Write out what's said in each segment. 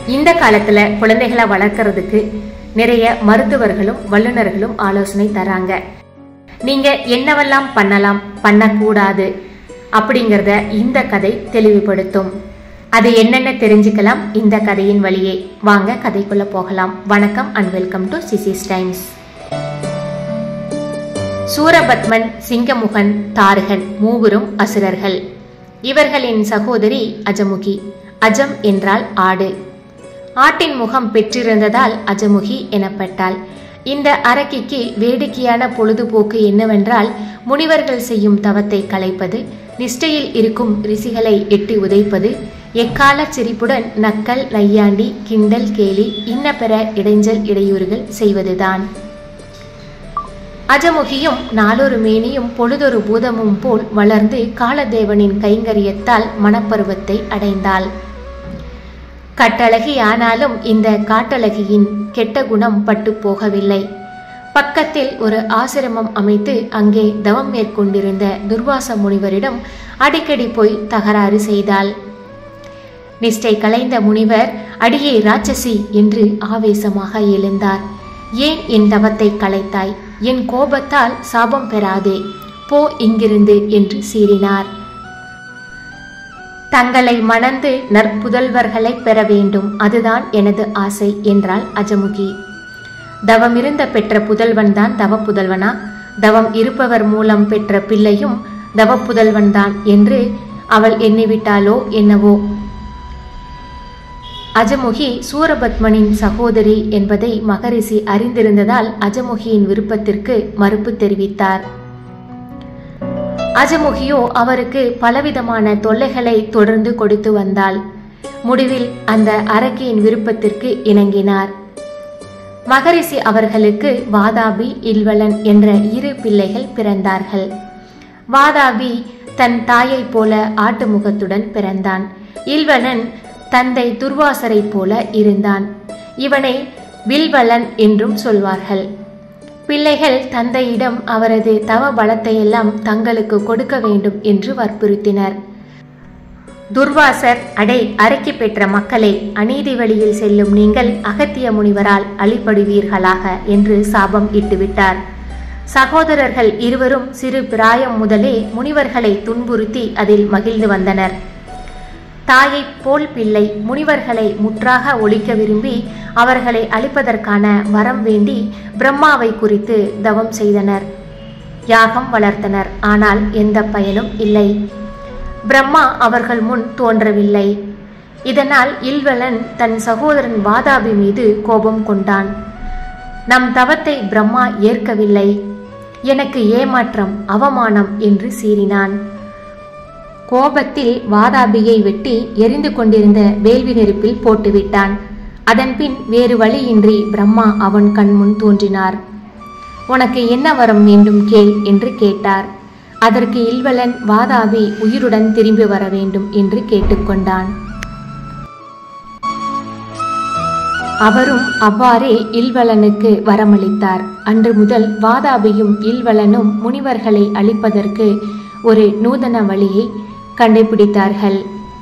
இந்த காலத்துல குழந்தைகளை வளர்க்கறதுக்கு நிறைய மருத்துவர்களும் வல்லுநர்களும் ஆலோசனை தராங்க நீங்க என்னவெல்லாம் பண்ணலாம் பண்ணக்கூடாது அப்படிங்கிறத இந்த கதை தெளிவுபடுத்தும் அது என்னென்ன தெரிஞ்சுக்கலாம் இந்த கதையின் வழியே வாங்க கதைக்குள்ள போகலாம் வணக்கம் அண்ட் வெல்கம் டு சிசிஸ் டைம்ஸ் சூரபத்மன் சிங்கமுகன் தாரகன் மூவரும் அசுரர்கள் இவர்களின் சகோதரி அஜமுகி அஜம் என்றால் ஆடு ஆட்டின் முகம் பெற்றிருந்ததால் அஜமுகி எனப்பட்டாள் இந்த அரக்கிக்கு வேடிக்கையான பொழுதுபோக்கு என்னவென்றால் முனிவர்கள் செய்யும் தவத்தை கலைப்பது நிஷ்டையில் இருக்கும் ரிஷிகளை எட்டி உதைப்பது எக்கால சிரிப்புடன் நக்கல் நையாண்டி கிண்டல் கேலி இன்ன பிற இடைஞ்சல் இடையூறுகள் செய்வதுதான் அஜமுகியும் நாளொரு மேனியும் பொழுதொரு பூதமும் போல் வளர்ந்து காலதேவனின் கைங்கரியத்தால் மனப்பருவத்தை அடைந்தாள் கட்டழகி ஆனாலும் இந்த காட்டழகியின் கெட்ட குணம் பட்டு போகவில்லை பக்கத்தில் ஒரு ஆசிரமம் அமைத்து அங்கே தவம் மேற்கொண்டிருந்த துர்வாச முனிவரிடம் அடிக்கடி போய் தகராறு செய்தாள் நிஷ்டை கலைந்த முனிவர் அடியே ராட்சசி என்று ஆவேசமாக எழுந்தார் ஏன் என் தவத்தை கலைத்தாய் என் கோபத்தால் சாபம் பெறாதே போ இங்கிருந்து என்று சீறினார் தங்களை மணந்து நற்புதல்வர்களை பெற வேண்டும் அதுதான் எனது ஆசை என்றாள் அஜமுகி தவமிருந்த பெற்ற புதல்வன்தான் தவ புதல்வனா தவம் இருப்பவர் மூலம் பெற்ற பிள்ளையும் தவ புதல்வன்தான் என்று அவள் எண்ணிவிட்டாளோ என்னவோ அஜமுகி சூரபத்மனின் சகோதரி என்பதை மகரிஷி அறிந்திருந்ததால் அஜமுகியின் விருப்பத்திற்கு மறுப்பு தெரிவித்தார் அஜமுகியோ அவருக்கு பலவிதமான தொல்லைகளை தொடர்ந்து கொடுத்து வந்தாள் முடிவில் அந்த அரக்கியின் விருப்பத்திற்கு இணங்கினார் மகரிஷி அவர்களுக்கு வாதாபி இல்வலன் என்ற இரு பிள்ளைகள் பிறந்தார்கள் வாதாபி தன் தாயைப் போல ஆட்டு முகத்துடன் பிறந்தான் இல்வலன் தந்தை துர்வாசரை போல இருந்தான் இவனை வில்வலன் என்றும் சொல்வார்கள் பிள்ளைகள் தந்தையிடம் அவரது தவ பலத்தையெல்லாம் தங்களுக்கு கொடுக்க வேண்டும் என்று வற்புறுத்தினர் துர்வாசர் அடை அரக்கி பெற்ற மக்களை அநீதி வழியில் செல்லும் நீங்கள் அகத்திய முனிவரால் அழிப்படுவீர்களாக என்று சாபம் இட்டுவிட்டார் சகோதரர்கள் இருவரும் சிறு பிராயம் முதலே முனிவர்களை துன்புறுத்தி அதில் மகிழ்ந்து வந்தனர் தாயைப் போல் பிள்ளை முனிவர்களை முற்றாக ஒழிக்க விரும்பி அவர்களை அழிப்பதற்கான வரம் வேண்டி பிரம்மாவை குறித்து தவம் செய்தனர் யாகம் வளர்த்தனர் ஆனால் எந்த பயனும் இல்லை பிரம்மா அவர்கள் முன் தோன்றவில்லை இதனால் இல்வலன் தன் சகோதரன் வாதாபி மீது கோபம் கொண்டான் நம் தவத்தை பிரம்மா ஏற்கவில்லை எனக்கு ஏமாற்றம் அவமானம் என்று சீறினான் கோபத்தில் வாதாபியை வெட்டி எரிந்து கொண்டிருந்த வேள்வி நெருப்பில் போட்டுவிட்டான் அதன்பின் வேறு வழியின்றி பிரம்மா அவன் கண்முன் தோன்றினார் உனக்கு என்ன வரம் வேண்டும் கேள் என்று கேட்டார் அதற்கு இல்வலன் வாதாபி உயிருடன் திரும்பி வர வேண்டும் என்று கேட்டுக்கொண்டான் அவரும் அவ்வாறே இல்வலனுக்கு வரமளித்தார் அன்று முதல் வாதாபியும் இல்வலனும் முனிவர்களை அழிப்பதற்கு ஒரு நூதன வழியை கண்டுபிடித்தார்கள்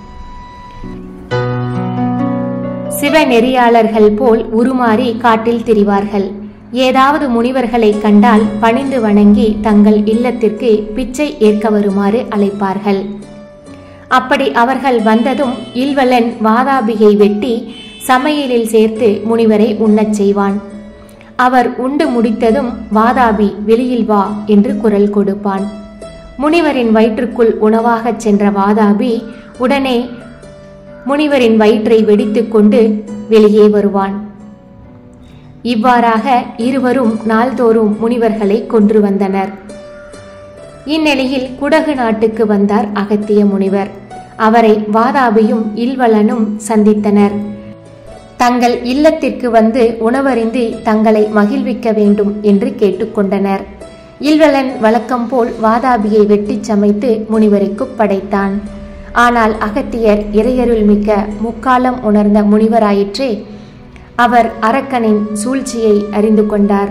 சிவநெறியாளர்கள் போல் உருமாறி காட்டில் திரிவார்கள் ஏதாவது முனிவர்களை கண்டால் பணிந்து வணங்கி தங்கள் இல்லத்திற்கு பிச்சை ஏற்க வருமாறு அழைப்பார்கள் அப்படி அவர்கள் வந்ததும் இல்வலன் வாதாபியை வெட்டி சமையலில் சேர்த்து முனிவரை உண்ணச் செய்வான் அவர் உண்டு முடித்ததும் வாதாபி வெளியில் வா என்று குரல் கொடுப்பான் முனிவரின் வயிற்றுக்குள் உணவாகச் சென்ற வாதாபி உடனே முனிவரின் வயிற்றை வெடித்துக்கொண்டு வெளியே வருவான் இவ்வாறாக இருவரும் நாள்தோறும் முனிவர்களை கொன்று வந்தனர் இந்நிலையில் குடகு நாட்டுக்கு வந்தார் அகத்திய முனிவர் அவரை வாதாபியும் இல்வலனும் சந்தித்தனர் தங்கள் இல்லத்திற்கு வந்து உணவருந்தி தங்களை மகிழ்விக்க வேண்டும் என்று கேட்டுக்கொண்டனர் இல்வலன் வழக்கம் போல் வாதாபியை வெட்டிச் சமைத்து முனிவருக்கு படைத்தான் ஆனால் அகத்தியர் இறையருள் மிக்க முக்காலம் உணர்ந்த முனிவராயிற்றே அவர் அரக்கனின் சூழ்ச்சியை அறிந்து கொண்டார்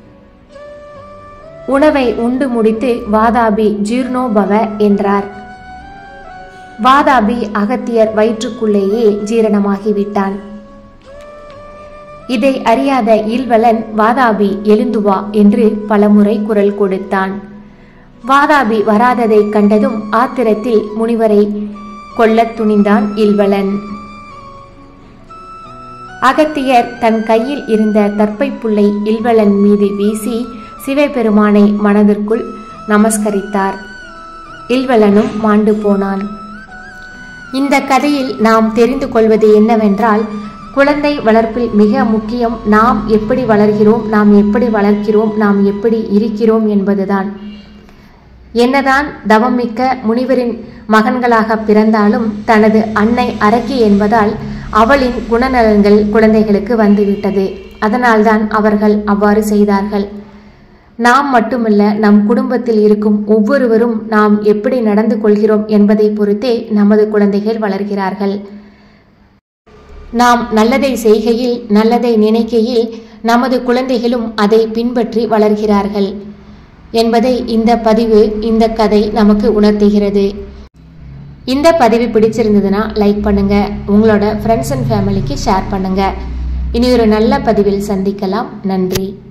உணவை உண்டு முடித்து வாதாபி ஜீர்ணோபவ என்றார் வாதாபி அகத்தியர் வயிற்றுக்குள்ளேயே ஜீரணமாகிவிட்டான் இதை அறியாத இல்வலன் வாதாபி எழுந்து வா என்று பலமுறை குரல் கொடுத்தான் வாதாபி வராததைக் கண்டதும் ஆத்திரத்தில் முனிவரை கொல்லத் துணிந்தான் இல்வலன் அகத்தியர் தன் கையில் இருந்த தர்ப்பை புல்லை இல்வலன் மீது வீசி சிவபெருமானை மனதிற்குள் நமஸ்கரித்தார் இல்வலனும் மாண்டு போனான் இந்த கதையில் நாம் தெரிந்து கொள்வது என்னவென்றால் குழந்தை வளர்ப்பில் மிக முக்கியம் நாம் எப்படி வளர்கிறோம் நாம் எப்படி வளர்க்கிறோம் நாம் எப்படி இருக்கிறோம் என்பதுதான் என்னதான் தவமிக்க முனிவரின் மகன்களாக பிறந்தாலும் தனது அன்னை அரக்கி என்பதால் அவளின் குணநலன்கள் குழந்தைகளுக்கு வந்துவிட்டது அதனால்தான் அவர்கள் அவ்வாறு செய்தார்கள் நாம் மட்டுமல்ல நம் குடும்பத்தில் இருக்கும் ஒவ்வொருவரும் நாம் எப்படி நடந்து கொள்கிறோம் என்பதை பொறுத்தே நமது குழந்தைகள் வளர்கிறார்கள் நாம் நல்லதை செய்கையில் நல்லதை நினைக்கையில் நமது குழந்தைகளும் அதை பின்பற்றி வளர்கிறார்கள் என்பதை இந்த பதிவு இந்த கதை நமக்கு உணர்த்துகிறது இந்த பதிவு பிடிச்சிருந்ததுன்னா லைக் பண்ணுங்க உங்களோட ஃப்ரெண்ட்ஸ் அண்ட் ஃபேமிலிக்கு ஷேர் பண்ணுங்க இனி ஒரு நல்ல பதிவில் சந்திக்கலாம் நன்றி